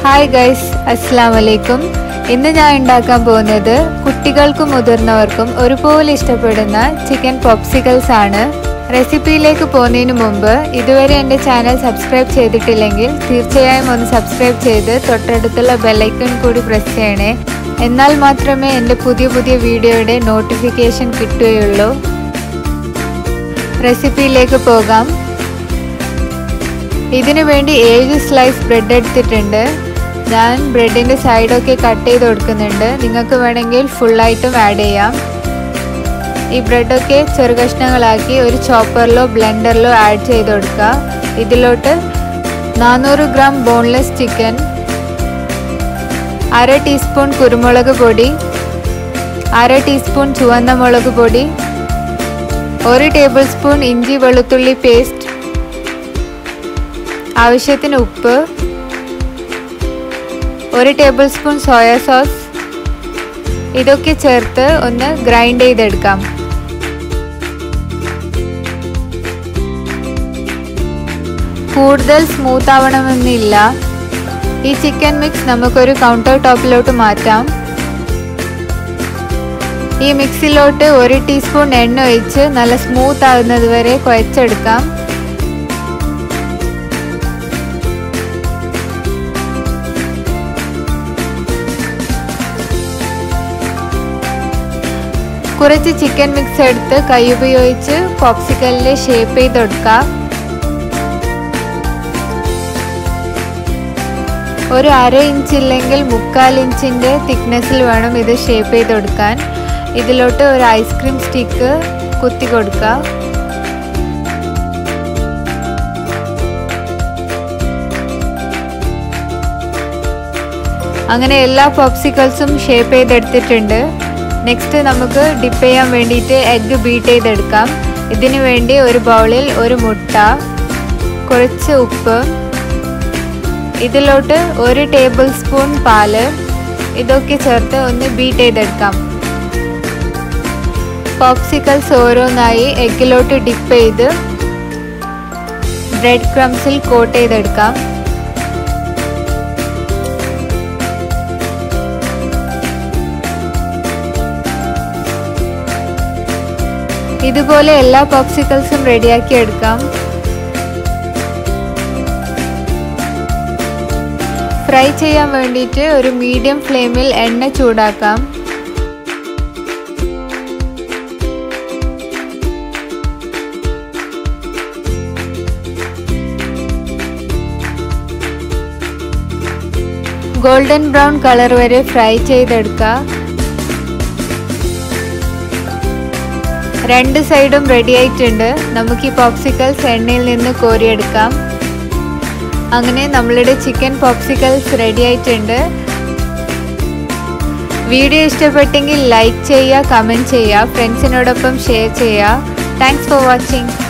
hi guys അസ്സാം വലൈക്കും ഇന്ന് ഞാൻ ഉണ്ടാക്കാൻ പോകുന്നത് കുട്ടികൾക്കും മുതിർന്നവർക്കും ഒരുപോലെ ഇഷ്ടപ്പെടുന്ന ചിക്കൻ പോപ്സിക്കൽസ് ആണ് റെസിപ്പിയിലേക്ക് പോകുന്നതിന് മുമ്പ് ഇതുവരെ എൻ്റെ ചാനൽ സബ്സ്ക്രൈബ് ചെയ്തിട്ടില്ലെങ്കിൽ തീർച്ചയായും ഒന്ന് സബ്സ്ക്രൈബ് ചെയ്ത് തൊട്ടടുത്തുള്ള ബെല്ലൈക്കൺ കൂടി പ്രസ് ചെയ്യണേ എന്നാൽ മാത്രമേ എൻ്റെ പുതിയ പുതിയ വീഡിയോയുടെ നോട്ടിഫിക്കേഷൻ കിട്ടുകയുള്ളൂ റെസിപ്പിയിലേക്ക് പോകാം ഇതിനു വേണ്ടി ഏഴ് സ്ലൈസ് ബ്രെഡ് എടുത്തിട്ടുണ്ട് ഞാൻ ബ്രെഡിൻ്റെ സൈഡൊക്കെ കട്ട് ചെയ്ത് കൊടുക്കുന്നുണ്ട് നിങ്ങൾക്ക് വേണമെങ്കിൽ ഫുള്ളായിട്ടും ആഡ് ചെയ്യാം ഈ ബ്രെഡൊക്കെ ചെറു കഷ്ണങ്ങളാക്കി ഒരു ചോപ്പറിലോ ബ്ലെൻഡറിലോ ആഡ് ചെയ്ത് കൊടുക്കുക ഇതിലോട്ട് നാനൂറ് ഗ്രാം ബോൺലെസ് ചിക്കൻ അര ടീസ്പൂൺ കുരുമുളക് പൊടി അര ടീസ്പൂൺ ചുവന്ന മുളക് പൊടി ഒരു ടേബിൾ സ്പൂൺ ഇഞ്ചി വെളുത്തുള്ളി പേസ്റ്റ് ആവശ്യത്തിന് ഉപ്പ് ഒരു ടേബിൾ സ്പൂൺ സോയ സോസ് ഇതൊക്കെ ചേർത്ത് ഒന്ന് ഗ്രൈൻഡ് ചെയ്തെടുക്കാം കൂടുതൽ സ്മൂത്ത് ആവണമെന്നില്ല ഈ ചിക്കൻ മിക്സ് നമുക്കൊരു കൗണ്ടർ ടോപ്പിലോട്ട് മാറ്റാം ഈ മിക്സിലോട്ട് ഒരു ടീസ്പൂൺ എണ്ണ ഒഴിച്ച് നല്ല സ്മൂത്ത് ആകുന്നത് വരെ കുഴച്ചെടുക്കാം കുറച്ച് ചിക്കൻ മിക്സ് എടുത്ത് കൈ ഉപയോഗിച്ച് പോപ്സിക്കലിൽ ഷേപ്പ് ചെയ്തെടുക്കാം ഒരു അര ഇഞ്ച് ഇല്ലെങ്കിൽ മുക്കാൽ ഇഞ്ചിൻ്റെ തിക്നെസ്സിൽ വേണം ഇത് ഷേപ്പ് ചെയ്തെടുക്കാൻ ഇതിലോട്ട് ഒരു ഐസ്ക്രീം സ്റ്റിക്ക് കുത്തി കൊടുക്കുക അങ്ങനെ എല്ലാ പോപ്സിക്കൽസും ഷേപ്പ് ചെയ്തെടുത്തിട്ടുണ്ട് നെക്സ്റ്റ് നമുക്ക് ഡിപ്പ് ചെയ്യാൻ വേണ്ടിയിട്ട് എഗ്ഗ് ബീറ്റ് ചെയ്തെടുക്കാം ഇതിനു വേണ്ടി ഒരു ബൗളിൽ ഒരു മുട്ട കുറച്ച് ഉപ്പ് ഇതിലോട്ട് ഒരു ടേബിൾ സ്പൂൺ പാല് ഇതൊക്കെ ചേർത്ത് ഒന്ന് ബീറ്റ് ചെയ്തെടുക്കാം പോപ്സിക്കൽസ് ഓരോന്നായി എഗ്ഗിലോട്ട് ഡിപ്പ് ചെയ്ത് ബ്രെഡ് ക്രംസിൽ കോട്ട് ചെയ്തെടുക്കാം ഇതുപോലെ എല്ലാ പോപ്സിക്കൽസും റെഡിയാക്കി എടുക്കാം ഫ്രൈ ചെയ്യാൻ വേണ്ടിയിട്ട് ഒരു മീഡിയം ഫ്ലെയിമിൽ എണ്ണ ചൂടാക്കാം ഗോൾഡൻ ബ്രൗൺ കളർ വരെ ഫ്രൈ ചെയ്തെടുക്കുക രണ്ട് സൈഡും റെഡി ആയിട്ടുണ്ട് നമുക്ക് ഈ പോപ്സിക്കൽസ് എണ്ണയിൽ നിന്ന് കോരിയെടുക്കാം അങ്ങനെ നമ്മളുടെ ചിക്കൻ പോപ്സിക്കൽസ് റെഡി ആയിട്ടുണ്ട് വീഡിയോ ഇഷ്ടപ്പെട്ടെങ്കിൽ ലൈക്ക് ചെയ്യുക കമൻറ്റ് ചെയ്യുക ഫ്രണ്ട്സിനോടൊപ്പം ഷെയർ ചെയ്യുക താങ്ക്സ് ഫോർ വാച്ചിങ്